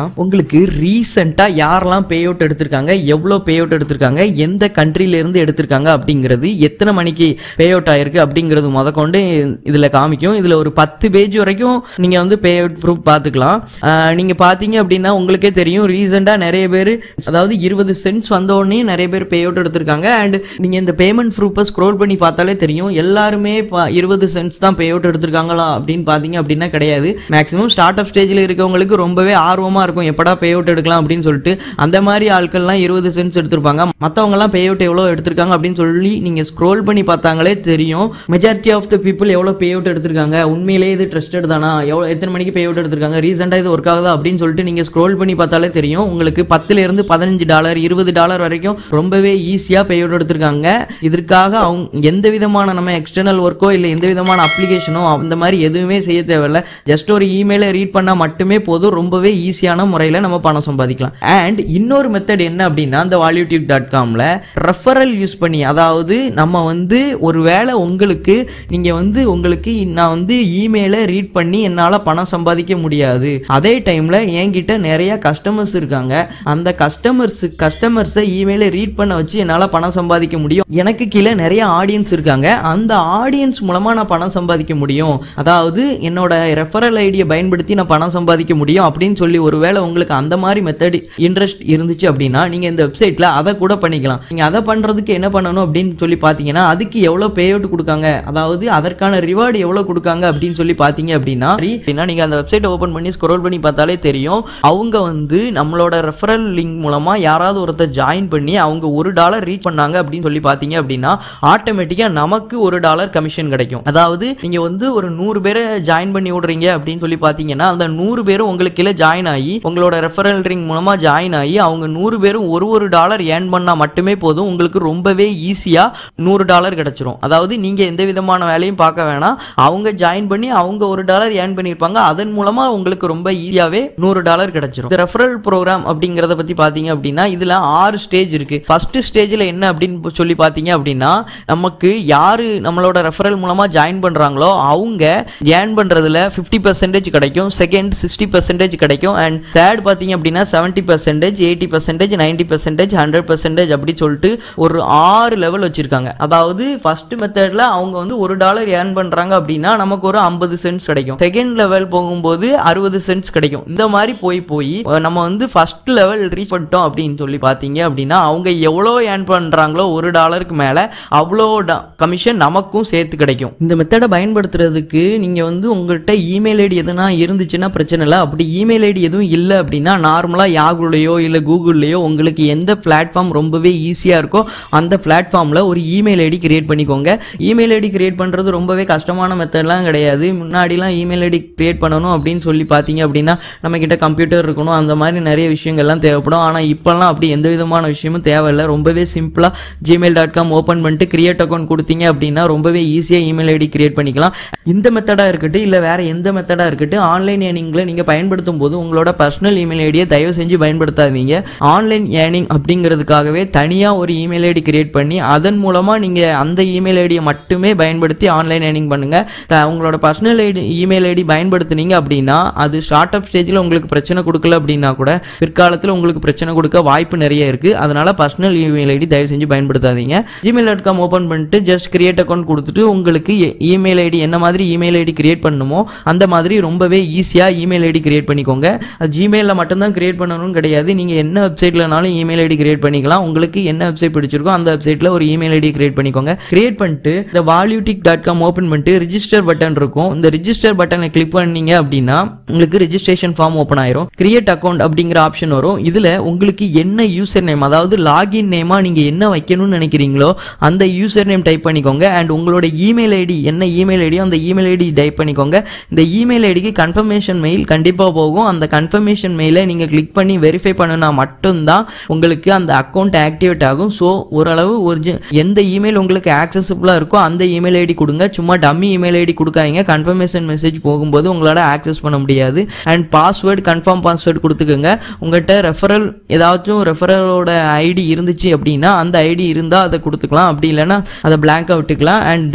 உங்களுக்கு ரீசெண்டாக யாரெல்லாம் பே அவுட் எடுத்திருக்காங்க எவ்வளோ பே அவுட் எடுத்திருக்காங்க எந்த countryல இருந்து எடுத்திருக்காங்க அப்படிங்கிறது எத்தனை மணிக்கு பே அவுட் ஆயிருக்கு அப்படிங்கிறது முதற்கொண்டு இதில் காமிக்கும் இதில் ஒரு பத்து பேஜ் வரைக்கும் நீங்கள் வந்து பே அவுட் ப்ரூஃப் பார்த்துக்கலாம் ஆஹ் நீங்க பார்த்தீங்க அப்படின்னா உங்களுக்கே தெரியும் ரீசெண்டாக நிறைய பேர் அதாவது இருபது சென்ட்ஸ் வந்த உடனே நிறைய பேர் பே அவுட் எடுத்திருக்காங்க அண்ட் நீங்கள் இந்த பேமெண்ட் ப்ரூஃபை ஸ்க்ரோல் பண்ணி பார்த்தாலே தெரியும் எல்லாருமே பா- இருபது சென்ட்ஸ் தான் பே அவுட் எடுத்திருக்காங்களா அப்படின்னு பார்த்தீங்க அப்படின்னா கிடையாது மேக்ஸிமம் ஸ்டார்ட் அப் ஸ்டேஜில் இருக்கவங்களுக்கு ரொம்பவே ஆர்வமாக இருக்கும் எப்படா பே அவுட் எடுக்கலாம் அப்படின்னு சொல்லிட்டு அந்த மாதிரி ஆட்கள்லாம் இருபது சென்ட்ஸ் எடுத்திருப்பாங்க மற்றவங்கலாம் பே அவுட் எவ்வளோ எடுத்திருக்காங்க அப்படின்னு சொல்லி நீங்கள் ஸ்க்ரோல் பண்ணி பார்த்தாங்களே தெரியும் மெஜாரிட்டி ஆஃப் த பீப்புள் எவ்வளோ பே அவுட் எடுத்திருக்காங்க உண்மையிலேயே இது ட்ரஸ்டட் தானா எவ்வளோ எத்தனை மணிக்கு பே அவுட் எடுத்திருக்காங்க ரீசெண்டாக இது ஒர்க் ஆகுதா அப்படின்னு சொல்லிட்டு நீங்கள் ஸ்க்ரோல் பண்ணி பார்த்தாலே தெரியும் உங்களுக்கு பத்துல இருந்து பதினஞ்சு டாலர் இருபது டாலர் வரைக்கும் ரொம்பவே ஈஸியாக பே அவுட் எடுத்திருக்காங்க இதற்காக அவங்க எந்த விதமான நம்ம எக்ஸ்டர்னல் ஒர்க்கோ இல்லை எந்த விதமான அப்ளிகேஷனோ அந்த மாதிரி எதுவுமே செய்ய தேவையில்ல ஜஸ்ட் ஒரு இமெயிலை ரீட் பண்ணால் மட்டுமே போதும் ரொம்பவே ஈஸியான முறையில் நம்ம பணம் சம்பாதிக்கலாம் அண்ட் இன்னொரு மெத்தட் என்ன அப்படின்னா இந்த வால்யூடியூப் டாட் காமில் ரெஃபரல் யூஸ் பண்ணி அதாவது நம்ம வந்து ஒருவேளை உங்களுக்கு நீங்கள் வந்து உங்களுக்கு நான் வந்து இமெயிலை ரீட் பண்ணி என்னால் பணம் சம்பாதிக்க முடியாது அதே டைமில் என்கிட்ட நிறைய கஸ்டமர்ஸ் இருக்காங்க அந்த கஸ்டமர்ஸ் கஸ்டமர்ஸை இமெயிலை ரீட் பண்ண வச்சு என்னால் பணம் சம்பாதிக்க முடியும் எனக்கு கீழே நிறைய ஆடியன்ஸ் இருக்காங்க அந்த ஆடியன்ஸ் மூலமாக நான் பணம் சம்பாதிக்க முடியும் அதாவது என்னோட ரெஃபரல் ஐடியை பயன்படுத்தி நான் பணம் சம்பாதிக்க முடியும் அப்படின்னு சொல்லி ஒருவேளை உங்களுக்கு அந்த மாதிரி மெத்தட் இன்ட்ரெஸ்ட் இருந்துச்சு அப்படின்னா நீங்கள் இந்த வெப்சைட்டில் அதை கூட பண்ணிக்கலாம் நீங்கள் அதை பண்ணுறதுக்கு என்ன பண்ணணும் அப்படின்னு சொல்லி பார்த்தீங்கன்னா அதுக்கு எவ்வளோ பே அவுட் கொடுக்காங்க அதாவது அதற்கான ரிவார்டு எவ்வளோ கொடுக்காங்க அப்படின்னு சொல்லி பார்த்தீங்க அப்படின்னா சரி, அப்படின்னா நீங்கள் அந்த வெப்சைட்டை ஓப்பன் பண்ணி ஸ்க்ரோல் பண்ணி பார்த்தாலே தெரியும் அவங்க வந்து நம்மளோட ரெஃபரல் லிங்க் மூலமாக யாராவது ஒருத்தர் ஜாயின் பண்ணி அவங்க ஒரு டாலர் ரீச் பண்ணாங்க அப்படின்னு சொல்லி பார்த்தீங்க அப்படின்னா ஆட்டோமேட்டிக்காக நமக்கு ஒரு டாலர் கமிஷன் கிடைக்கும் அதாவது நீங்கள் வந்து ஒரு நூறு பேரை ஜாயின் பண்ணி விடுறீங்க அப்படின்னு சொல்லி பார்த்தீங்கன்னா அந்த நூறு பேரும் உங்களுக்கு கீழே ஜாயின் ஆகி உங்களோட ரெஃபரல் ரிங் மூலமாக ஜாயின் ஆகி அவங்க நூறு பேரும் ஒரு ஒரு டாலர் ஏர்ன் பண்ணால் மட்டுமே போதும் உங்களுக்கு ரொம்பவே ஈஸியாக நூறு டாலர் கிடைச்சிரும் அதாவது நீங்கள் எந்த விதமான வேலையும் பார்க்க வேணாம் அவங்க ஜாயின் பண்ணி அவங்க ஒரு டாலர் ஏர்ன் பண்ணியிருப்பாங்க அதன் மூலமாக உங்களுக்கு ரொம்ப ஈஸியாகவே நூறு டாலர் கிடைச்சிரும் இந்த ரெஃபரல் ப்ரோக்ராம் அப்படிங்கிறத பற்றி பார்த்தீங்க அப்படின்னா இதில் ஆறு ஸ்டேஜ் இருக்குது ஃபர்ஸ்ட் ஸ்டேஜில் என்ன அப்படின்னு சொல்லி பார்த்தீங்க அப்படின்னா நமக்கு யார் நம்மளோட ரெஃபரல் மூலமாக ஜாயின் பண்ணுறாங்களோ அவங்க ஏர்ன் பண்ணுறதுல ஃபிஃப்டி பர்சன்டேஜ் கிடைக்கும் செகண்ட் சிக்ஸ்டி பர்சன்டேஜ் கிடைக்கும் அண்ட் தேர்ட் பார்த்தீங்க அப்படின்னா seventy percentage eighty percentage ninety percentage hundred percentage அப்படி சொல்லிட்டு ஒரு ஆறு லெவல் வச்சிருக்காங்க அதாவது ஃபர்ஸ்ட் மெத்தட்ல அவங்க வந்து ஒரு டாலர் ஏர்ன் பண்றாங்க அப்படின்னா நமக்கு ஒரு ஐம்பது சென்ட்ஸ் கிடைக்கும் செகண்ட் லெவல் போகும்போது அறுபது சென்ட்ஸ் கிடைக்கும் இந்த மாதிரி போய் போய் அஹ், நம்ம வந்து ஃபர்ஸ்ட் லெவல் ரீச் பண்ணிட்டோம் அப்படின்னு சொல்லி பார்த்தீங்க அப்படின்னா அவங்க எவ்வளோ ஏர்ன் பண்றாங்களோ ஒரு டாலருக்கு மேல அவ்வளோ கமிஷன் நமக்கும் சேர்த்து கிடைக்கும் இந்த மெத்தடை பயன்படுத்துறதுக்கு நீங்க வந்து உங்கள்கிட்ட இமெயில் ஐடி எதுனா இருந்துச்சுன்னா பிரச்சனை இல்லை அப்படி இமெயில் ஐடி எதுவும் இல்லை அப்படின்னா நார்மலாக யாகுலையோ இல்லை கூகுள்லையோ உங்களுக்கு எந்த பிளாட்ஃபார்ம் ரொம்பவே ஈஸியாக இருக்கோ அந்த பிளாட்ஃபார்மில் ஒரு இமெயில் ஐடி கிரியேட் பண்ணிக்கோங்க இமெயில் ஐடி கிரியேட் பண்ணுறது ரொம்பவே கஷ்டமான மெத்தட்லாம் கிடையாது முன்னாடிலாம் இமெயில் ஐடி கிரியேட் பண்ணணும் அப்படின்னு சொல்லி பார்த்தீங்க அப்படின்னா நம்ம கிட்ட கம்ப்யூட்டர் இருக்கணும் அந்த மாதிரி நிறைய விஷயங்கள்லாம் தேவைப்படும் ஆனால் இப்போல்லாம் அப்படி எந்த விதமான விஷயமும் தேவையில்லை ரொம்பவே சிம்பிளாக ஜிமெயில் டாட் காம் ஓப்பன் பண்ணிட்டு கிரியேட் அக்கௌண்ட் கொடுத்தீங்க அப்படின்னா ரொம்பவே ஈஸியாக இமெயில் ஐடி கிரியேட் பண்ணிக்கலாம் இந்த மெத்தடாக இருக்கட்டும் இல்லை வேற எந்த மெத்தடாக இருக்கட்டும் ஆன்லைன் ஏர்னிங்கில் நீங்கள் பயன்படுத்தும் போது உங்களோட பர்சனல் இமெயில் ஐடியை தயவு செஞ்சு பயன்படுத்தாதீங்க ஆன்லைன் ஏர்னிங் அப்படிங்கிறதுக்காகவே தனியாக ஒரு இமெயில் ஐடி கிரியேட் பண்ணி அதன் மூலமாக நீங்கள் அந்த இமெயில் ஐடியை மட்டுமே பயன்படுத்தி ஆன்லைன் ஏர்னிங் பண்ணுங்க த- உங்களோட பர்சனல் ஐடி இமெயில் ஐடி பயன்படுத்துனீங்க அப்படின்னா அது ஸ்டார்ட் அப் ஸ்டேஜில் உங்களுக்கு பிரச்சனை கொடுக்கல அப்படின்னா கூட பிற்காலத்தில் உங்களுக்கு பிரச்சனை கொடுக்க வாய்ப்பு நிறைய இருக்கு அதனால பர்சனல் இமெயில் ஐடி தயவு செஞ்சு பயன்படுத்தாதீங்க ஜிமெயில் டாட் காம் ஓப்பன் பண்ணிட்டு ஜஸ்ட் கிரியேட் அக்கௌண்ட் கொடுத்துட்டு உங்களுக்கு இமெயில் ஐடி என்ன மாதிரி இமெயில் ஐடி கிரியேட் பண்ணணுமோ அந்த மாதிரி ரொம்பவே ஈஸியாக இமெயில் ஐடி கிரியேட் பண்ணிக்கோங்க அது ஜிமெயிலில் மட்டும்தான் கிரியேட் பண்ணணும்னு கிடையாது நீங்கள் என்ன வெப்சைட்லனாலும் இமெயில் ஐடி கிரியேட் பண்ணிக்கலாம் உங்களுக்கு என்ன வெப்சைட் பிடிச்சிருக்கோ அந்த வெப்சைட்டில் ஒரு இமெயில் ஐடி கிரியேட் பண்ணிக்கோங்க கிரியேட் பண்ணிட்டு இந்த வால்யூடிக் டாட் காம் ஓப்பன் பண்ணிட்டு ரிஜிஸ்டர் பட்டன் இருக்கும் இந்த ரிஜிஸ்டர் பட்டனை கிளிக் பண்ணீங்க அப்படின்னா உங்களுக்கு ரிஜிஸ்ட்ரேஷன் ஃபார்ம் ஓப்பன் ஆயிரும் கிரியேட் அக்கௌண்ட் அப்படிங்கிற ஆப்ஷன் வரும் இதில் உங்களுக்கு என்ன யூசர் நேம் அதாவது லாகின் நேமாக நீங்கள் என்ன வைக்கணும்னு நினைக்கிறீங்களோ அந்த யூசர் நேம் டைப் பண்ணிக்கோங்க அண்ட் உங்களோட இமெயில் ஐடி என்ன இமெயில் ஐடியோ அந்த இமெயில் ஐடி டைப் பண்ணிக்கோங்க இந்த இமெயில் ஐடிக்கு கன்ஃபர்மேஷன் மெயில் கண்டிப்பாக போகும் அந்த கன்ஃபர்மேஷன் மெயிலை நீங்கள் கிளிக் பண்ணி வெரிஃபை பண்ணினா மட்டும்தான் உங்களுக்கு அந்த அக்கௌண்ட் ஆக்டிவேட் ஆகும் ஸோ ஓரளவு ஒரு எந்த இமெயில் உங்களுக்கு ஆக்சசபிளாக இருக்கோ அந்த இமெயில் ஐடி கொடுங்க சும்மா டம்மி இமெயில் ஐடி கொடுக்காதீங்க கன்ஃபர்மேஷன் மெசேஜ் போகும்போது உங்களால் ஆக்சஸ் பண்ண முடியாது அண்ட் பாஸ்வேர்டு கன்ஃபார்ம் பாஸ்வேர்டு கொடுத்துக்கோங்க உங்கள்கிட்ட ரெஃபரல் ஏதாச்சும் ரெஃபரலோட ஐடி இருந்துச்சு அப்படின்னா அந்த ஐடி இருந்தால் அதை கொடுத்துக்கலாம் அப்படி இல்லைன்னா அதை பிளாங்காக விட்டுக்கலாம் அண்ட் தென்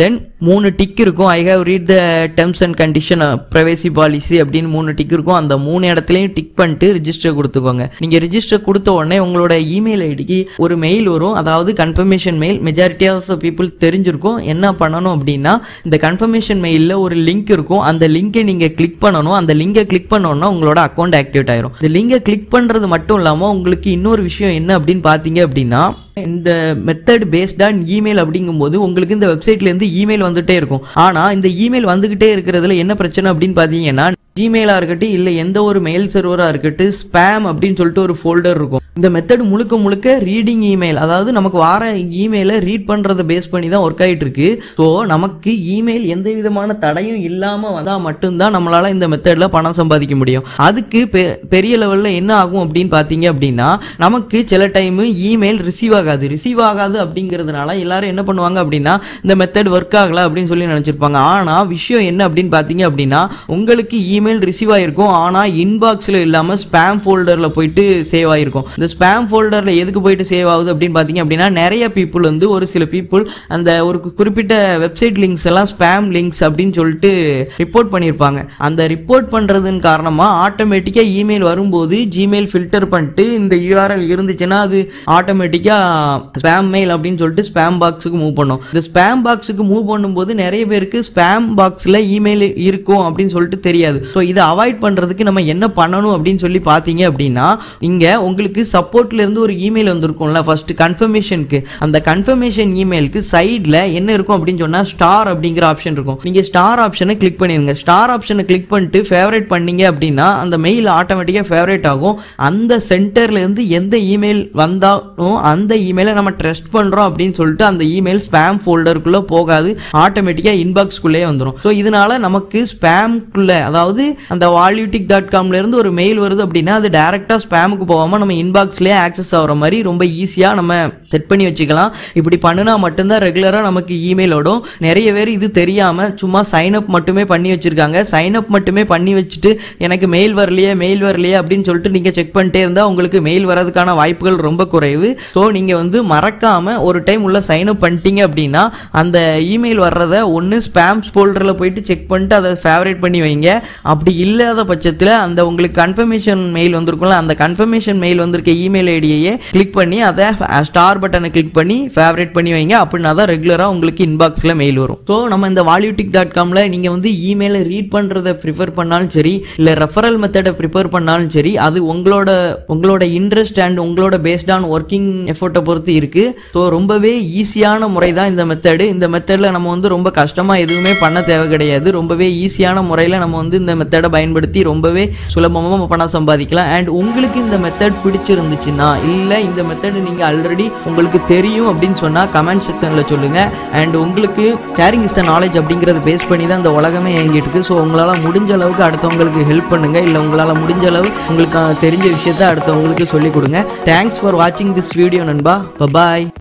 மூணு டிக் இருக்கும் I have read the terms and condition privacy policy அப்படின்னு மூணு டிக் இருக்கும் அந்த மூணு இடத்துலையும் டிக் பண்ணிட்டு ரிஜிஸ்டர் கொடுத்துக்கோங்க நீங்கள் ரிஜிஸ்டர் கொடுத்த உடனே உங்களோட இமெயில் ஐடிக்கு ஒரு மெயில் வரும் அதாவது confirmation mail majority of the people தெரிஞ்சிருக்கும் என்ன பண்ணணும் அப்படின்னா இந்த கன்ஃபர்மேஷன் மெயிலில் ஒரு லிங்க் இருக்கும் அந்த லிங்கை நீங்கள் கிளிக் பண்ணணும் அந்த லிங்கை கிளிக் பண்ணோன்னா உங்களோட அக்கௌண்ட் ஆக்டிவேட் ஆயிரும் இந்த லிங்கை கிளிக் பண்ணுறது மட்டும் இல்லாமல் உங்களுக்கு இன்னொரு விஷயம் என்ன அப்படின்னு பார்த்தீங்க அப்படின்னா இந்த மெத்தட் பேஸ்ட் ஆன் இமெயில் அப்படிங்கும்போது உங்களுக்கு இந்த வெப்சைட்லேருந்து இமெயில் வந்துட்டே இருக்கும் ஆனால் இந்த இமெயில் வந்துகிட்டே இருக்கிறதுல என்ன பிரச்சனை அப்படின்னு பார்த்தீங்கன்னா ஜிமெயிலாக இருக்கட்டும் இல்லை எந்த ஒரு மெயில் சர்வராக இருக்கட்டும் ஸ்பேம் அப்படின்னு சொல்லிட்டு ஒரு ஃபோல்டர் இருக்கும் இந்த மெத்தட் முழுக்க முழுக்க ரீடிங் இமெயில் அதாவது நமக்கு வர இமெயிலை ரீட் பண்ணுறதை பேஸ் பண்ணி தான் ஒர்க் ஆகிட்டு இருக்கு ஸோ நமக்கு இமெயில் எந்த விதமான தடையும் இல்லாமல் வந்தால் மட்டும்தான் நம்மளால் இந்த மெத்தடில் பணம் சம்பாதிக்க முடியும் அதுக்கு பெ பெரிய லெவலில் என்ன ஆகும் அப்படின்னு பார்த்தீங்க அப்படின்னா நமக்கு சில டைமு இமெயில் ரிசீவ் ஆகாது ரிசீவ் ஆகாது அப்படிங்கிறதுனால எல்லாரும் என்ன பண்ணுவாங்க அப்படின்னா இந்த மெத்தட் ஒர்க் ஆகல அப்படின்னு சொல்லி நினச்சிருப்பாங்க ஆனால் விஷயம் என்ன அப்படின்னு பார்த்தீங்க அப்படின்னா உங்களுக்கு இமெயில் ரிசீவ் ஆகிருக்கும் ஆனால் இன்பாக்ஸில் இல்லாமல் ஸ்பேம் ஃபோல்டரில் போயிட்டு சேவ் ஆகிருக்கும் இந்த ஸ்பேம் ஃபோல்டரில் எதுக்கு போயிட்டு சேவ் ஆகுது அப்படின்னு பார்த்தீங்க அப்படின்னா நிறைய பீப்புள் வந்து ஒரு சில பீப்புள் அந்த ஒரு குறிப்பிட்ட வெப்சைட் லிங்க்ஸ் எல்லாம் ஸ்பேம் லிங்க்ஸ் அப்படின்னு சொல்லிட்டு ரிப்போர்ட் பண்ணியிருப்பாங்க அந்த ரிப்போர்ட் பண்ணுறதுன்னு காரணமாக ஆட்டோமேட்டிக்காக இமெயில் வரும்போது ஜிமெயில் ஃபில்டர் பண்ணிட்டு இந்த யூஆர்எல் இருந்துச்சுன்னா அது ஆட்டோமேட்டிக்காக ஸ்பேம் மெயில் அப்படின்னு சொல்லிட்டு ஸ்பேம் பாக்ஸுக்கு மூவ் பண்ணும் இந்த ஸ்பேம் பாக்ஸுக்கு மூவ் பண்ணும்போது நிறைய பேருக்கு ஸ்பேம் பாக்ஸில் இமெயில் இருக்கும் அப்படின்னு சொல்லிட்டு தெரியாது ஸோ இதை அவாய்ட் பண்ணுறதுக்கு நம்ம என்ன பண்ணணும் அப்படின்னு சொல்லி பார்த்தீங்க அப்படின்னா இங்கே உங்களுக்கு சப்போர்ட்ல இருந்து ஒரு இமெயில் வந்திருக்கும்ல ஃபர்ஸ்ட் கன்ஃபர்மேஷனுக்கு அந்த கன்ஃபர்மேஷன் இமெயிலுக்கு சைடில் என்ன இருக்கும் அப்படின்னு சொன்னால் ஸ்டார் அப்படிங்கிற ஆப்ஷன் இருக்கும் நீங்கள் ஸ்டார் ஆப்ஷனை கிளிக் பண்ணிடுங்க ஸ்டார் ஆப்ஷனை கிளிக் பண்ணிட்டு ஃபேவரேட் பண்ணீங்க அப்படின்னா அந்த மெயில் ஆட்டோமேட்டிக்காக ஃபேவரேட் ஆகும் அந்த சென்டர்ல இருந்து எந்த இமெயில் வந்தாலும் அந்த இமெயிலை நம்ம ட்ரஸ்ட் பண்ணுறோம் அப்படின்னு சொல்லிட்டு அந்த இமெயில் ஸ்பேம் ஃபோல்டருக்குள்ளே போகாது ஆட்டோமேட்டிக்காக இன்பாக்ஸ்குள்ளேயே வந்துடும் ஸோ இதனால நமக்கு ஸ்பேம்குள்ளே அதாவது அந்த வால்யூட்டிக் டாட் காம்ல இருந்து ஒரு மெயில் வருது அப்படின்னா அது டேரெக்டாக ஸ்பேமுக்கு போகாமல் நம்ம இன்பாக்ஸ்லேயே ஆக்சஸ் ஆகிற மாதிரி ரொம்ப ஈஸியாக நம்ம செட் பண்ணி வச்சுக்கலாம் இப்படி பண்ணுனா மட்டும்தான் ரெகுலராக நமக்கு இமெயில் வரும் நிறைய பேர் இது தெரியாமல் சும்மா சைன் அப் மட்டுமே பண்ணி வச்சிருக்காங்க சைன் அப் மட்டுமே பண்ணி வச்சுட்டு எனக்கு மெயில் வரலையே மெயில் வரலையே அப்படின்னு சொல்லிட்டு நீங்கள் செக் பண்ணிட்டே இருந்தால் உங்களுக்கு மெயில் வரதுக்கான வாய்ப்புகள் ரொம்ப குறைவு ஸோ நீங்கள் வந்து மறக்காமல் ஒரு டைம் உள்ள சைன் அப் பண்ணிட்டீங்க அப்படின்னா அந்த இமெயில் வர்றதை ஒன்று ஸ்பேம்ஸ் ஃபோல்டரில் போயிட்டு செக் பண்ணிட்டு அதை ஃபேவரேட் பண்ணி வைங்க அப்படி இல்லாத பட்சத்தில் அந்த உங்களுக்கு கன்ஃபர்மேஷன் மெயில் வந்திருக்கும்ல அந்த கன்ஃபர்மேஷன் மெயில் வந்திருக்க இமெயில் ஐடியையே கிளிக் பண்ணி அதை ஸ்டார் பட்டனை கிளிக் பண்ணி ஃபேவரேட் பண்ணி வைங்க அப்படின்னா தான் ரெகுலராக உங்களுக்கு இன்பாக்ஸில் மெயில் வரும் ஸோ நம்ம இந்த வால்யூட்டிக் டாட் காமில் நீங்கள் வந்து இமெயிலை ரீட் பண்ணுறதை ப்ரிஃபர் பண்ணாலும் சரி இல்லை ரெஃபரல் மெத்தடை ப்ரிஃபர் பண்ணாலும் சரி அது உங்களோட உங்களோட இன்ட்ரெஸ்ட் அண்ட் உங்களோட பேஸ்ட் ஆன் ஒர்க்கிங் எஃபோர்ட்டை பொறுத்து இருக்குது ஸோ ரொம்பவே ஈஸியான முறை தான் இந்த மெத்தடு இந்த மெத்தடில் நம்ம வந்து ரொம்ப கஷ்டமாக எதுவுமே பண்ண தேவை கிடையாது ரொம்பவே ஈஸியான முறையில் நம்ம வந்து இந்த மெத்தடை பயன்படுத்தி ரொம்பவே சுலபமாக பணம் சம்பாதிக்கலாம் அண்ட் உங்களுக்கு இந்த மெத்தட் பிடிச்சிருந்துச்சுன்னா இல்லை இந்த மெத்தட் நீங்கள் ஆல்ரெடி உங்களுக்கு தெரியும் அப்படின்னு சொன்னால் கமெண்ட் செக்ஷனில் சொல்லுங்கள் அண்ட் உங்களுக்கு கேரிங் இஸ் த நாலேஜ் அப்படிங்கிறத பேஸ் பண்ணி தான் இந்த உலகமே இயங்கிட்டு இருக்கு ஸோ உங்களால் முடிஞ்ச அளவுக்கு அடுத்தவங்களுக்கு ஹெல்ப் பண்ணுங்கள் இல்லை உங்களால் முடிஞ்ச அளவு உங்களுக்கு தெரிஞ்ச விஷயத்த அடுத்தவங்களுக்கு சொல்லிக் கொடுங்க தேங்க்ஸ் ஃபார் வாட்சிங் திஸ் வீடியோ நண்பா பாய்